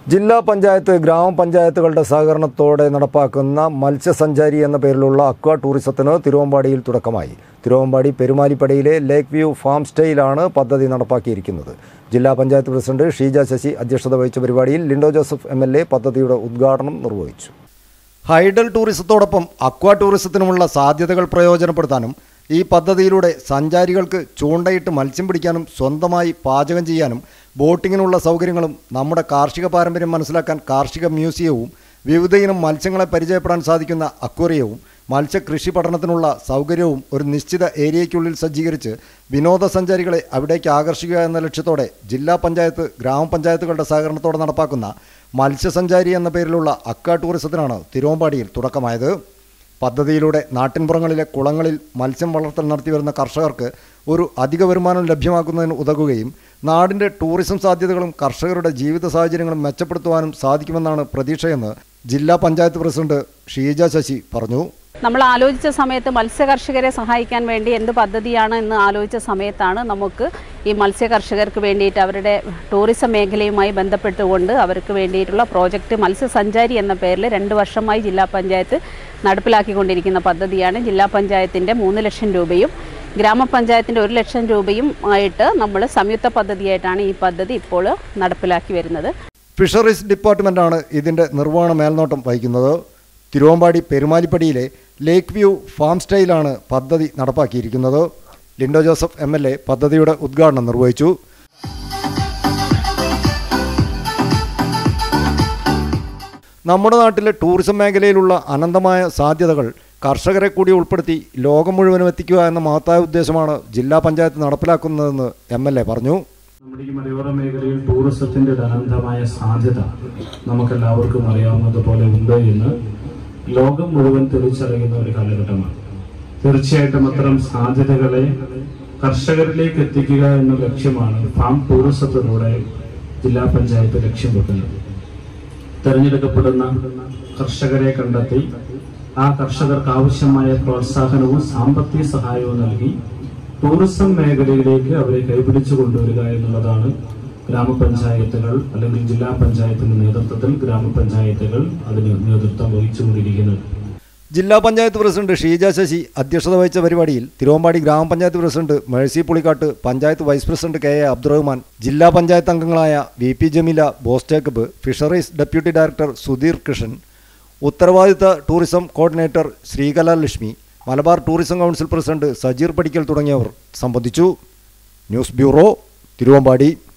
ജില്ലാ പഞ്ചായത്ത് ഗ്രാമപഞ്ചായത്തുകളുടെ സഹകരണത്തോടെ നടപ്പാക്കുന്ന മത്സ്യസഞ്ചാരി എന്ന പേരിലുള്ള അക്വ ടൂറിസത്തിന് തിരുവമ്പാടിയിൽ തുടക്കമായി തിരുവമ്പാടി പെരുമാലിപ്പടിയിലെ ലേക്ക് വ്യൂ ഫാം സ്റ്റേയിലാണ് പദ്ധതി നടപ്പാക്കിയിരിക്കുന്നത് ജില്ലാ പഞ്ചായത്ത് പ്രസിഡന്റ് ഷീജ ശശി അധ്യക്ഷത വഹിച്ച പരിപാടിയിൽ Lindo Joseph M L A പദ്ധതിയുടെ ഉദ്ഘാടനം നിർവഹിച്ചു ഹൈഡൽ ടൂറിസത്തോടൊപ്പം അക്വ ടൂറിസത്തിനുമുള്ള സാധ്യതകൾ പ്രയോജനപ്പെടുത്താനും ഈ പദ്ധതിയിലൂടെ സഞ്ചാരികൾക്ക് ചൂണ്ടയിട്ട് മത്സ്യം പിടിക്കാനും സ്വന്തമായി പാചകം ചെയ്യാനും ബോട്ടിങ്ങിനുള്ള സൗകര്യങ്ങളും നമ്മുടെ കാർഷിക പാരമ്പര്യം മനസ്സിലാക്കാൻ കാർഷിക മ്യൂസിയവും വിവിധയിനം മത്സ്യങ്ങളെ പരിചയപ്പെടാൻ സാധിക്കുന്ന അക്വേറിയവും മത്സ്യകൃഷി പഠനത്തിനുള്ള സൗകര്യവും ഒരു നിശ്ചിത ഏരിയയ്ക്കുള്ളിൽ സജ്ജീകരിച്ച് വിനോദസഞ്ചാരികളെ അവിടേക്ക് ആകർഷിക്കുക എന്ന ലക്ഷ്യത്തോടെ ജില്ലാ പഞ്ചായത്ത് ഗ്രാമപഞ്ചായത്തുകളുടെ സഹകരണത്തോടെ നടപ്പാക്കുന്ന മത്സ്യസഞ്ചാരി എന്ന പേരിലുള്ള അക്വ ടൂറിസത്തിനാണ് തിരുവമ്പാടിയിൽ തുടക്കമായത് പദ്ധതിയിലൂടെ നാട്ടിൻപുറങ്ങളിലെ കുളങ്ങളിൽ മത്സ്യം വളർത്തൽ നടത്തിവരുന്ന കർഷകർക്ക് ഒരു അധിക വരുമാനം ലഭ്യമാക്കുന്നതിന് ഉതകുകയും നാടിൻ്റെ ടൂറിസം സാധ്യതകളും കർഷകരുടെ ജീവിത സാഹചര്യങ്ങളും മെച്ചപ്പെടുത്തുവാനും സാധിക്കുമെന്നാണ് പ്രതീക്ഷയെന്ന് ജില്ലാ പഞ്ചായത്ത് പ്രസിഡന്റ് ഷീജ ശശി പറഞ്ഞു നമ്മൾ ആലോചിച്ച സമയത്ത് മത്സ്യകർഷകരെ സഹായിക്കാൻ വേണ്ടി എന്ത് പദ്ധതിയാണ് എന്ന് ആലോചിച്ച സമയത്താണ് നമുക്ക് ഈ മത്സ്യകർഷകർക്ക് വേണ്ടിയിട്ട് അവരുടെ ടൂറിസം മേഖലയുമായി ബന്ധപ്പെട്ടുകൊണ്ട് അവർക്ക് വേണ്ടിയിട്ടുള്ള പ്രോജക്റ്റ് മത്സ്യസഞ്ചാരി എന്ന പേരിൽ രണ്ട് വർഷമായി ജില്ലാ പഞ്ചായത്ത് നടപ്പിലാക്കിക്കൊണ്ടിരിക്കുന്ന പദ്ധതിയാണ് ജില്ലാ പഞ്ചായത്തിൻ്റെ മൂന്ന് ലക്ഷം രൂപയും ഗ്രാമപഞ്ചായത്തിൻ്റെ ഒരു ലക്ഷം രൂപയും ആയിട്ട് നമ്മൾ സംയുക്ത പദ്ധതിയായിട്ടാണ് ഈ പദ്ധതി ഇപ്പോൾ നടപ്പിലാക്കി വരുന്നത് ഫിഷറീസ് ഡിപ്പാർട്ട്മെൻറ്റാണ് ഇതിൻ്റെ നിർവഹണ മേൽനോട്ടം വഹിക്കുന്നത് തിരുവമ്പാടി പെരുമാലിപ്പടിയിലെ ലേക്ക് വ്യൂ ഫാം സ്റ്റൈലാണ് പദ്ധതി നടപ്പാക്കിയിരിക്കുന്നത് Lindo Joseph M L A പദ്ധതിയുടെ ഉദ്ഘാടനം നിർവഹിച്ചു നമ്മുടെ നാട്ടിലെ ടൂറിസം മേഖലയിലുള്ള അനന്തമായ സാധ്യതകൾ കർഷകരെ കൂടി ഉൾപ്പെടുത്തി ലോകം മുഴുവനും എത്തിക്കുക എന്ന മഹത്തായ ഉദ്ദേശമാണ് ജില്ലാ പഞ്ചായത്ത് നടപ്പിലാക്കുന്നതെന്ന് എം എൽ എ പറഞ്ഞു നമ്മുടെ ഈ മലയോര മേഖലയിൽ ടൂറിസത്തിന്റെ ഒരു അനന്തമായ സാധ്യത നമുക്കെല്ലാവർക്കും അറിയാവുന്നതുപോലെ ഉണ്ട് എന്ന് ലോകം മുഴുവൻ തിരിച്ചറിയുന്ന ഒരു കാലഘട്ടമാണ് തീർച്ചയായിട്ടും അത്തരം സാധ്യതകളെ കർഷകരിലേക്ക് എത്തിക്കുക എന്ന ലക്ഷ്യമാണ് ഫാം ടൂറിസത്തിലൂടെ ജില്ലാ പഞ്ചായത്ത് ലക്ഷ്യം വെക്കുന്നത് തെരഞ്ഞെടുക്കപ്പെടുന്ന കർഷകരെ കണ്ടെത്തി ആ കർഷകർക്ക് ആവശ്യമായ പ്രോത്സാഹനവും സാമ്പത്തിക സഹായവും നൽകി ടൂറിസം മേഖലയിലേക്ക് അവരെ കൈപിടിച്ചു കൊണ്ടുവരിക എന്നുള്ളതാണ് ഗ്രാമപഞ്ചായത്തുകൾ അല്ലെങ്കിൽ ജില്ലാ പഞ്ചായത്തിന്റെ നേതൃത്വത്തിൽ ഗ്രാമപഞ്ചായത്തുകൾ അതിന് നേതൃത്വം വഹിച്ചുകൊണ്ടിരിക്കുന്നത് ജില്ലാ പഞ്ചായത്ത് പ്രസിഡന്റ് ഷീജ ശശി അധ്യക്ഷത വഹിച്ച പരിപാടിയിൽ തിരുവമ്പാടി ഗ്രാമപഞ്ചായത്ത് president Mercy Pulikkattu panchayat vice president K A Abdurahman ജില്ലാ പഞ്ചായത്ത് അംഗങ്ങളായ V P Jameela Bose Jacob fisheries deputy director Sudheer Krishnan ഉത്തരവാദിത്ത tourism coordinator Sreekala Lakshmi Malabar tourism council president Sajeer Padikkal തുടങ്ങിയവർ സംബന്ധിച്ചു ന്യൂസ് ബ്യൂറോ തിരുവമ്പാടി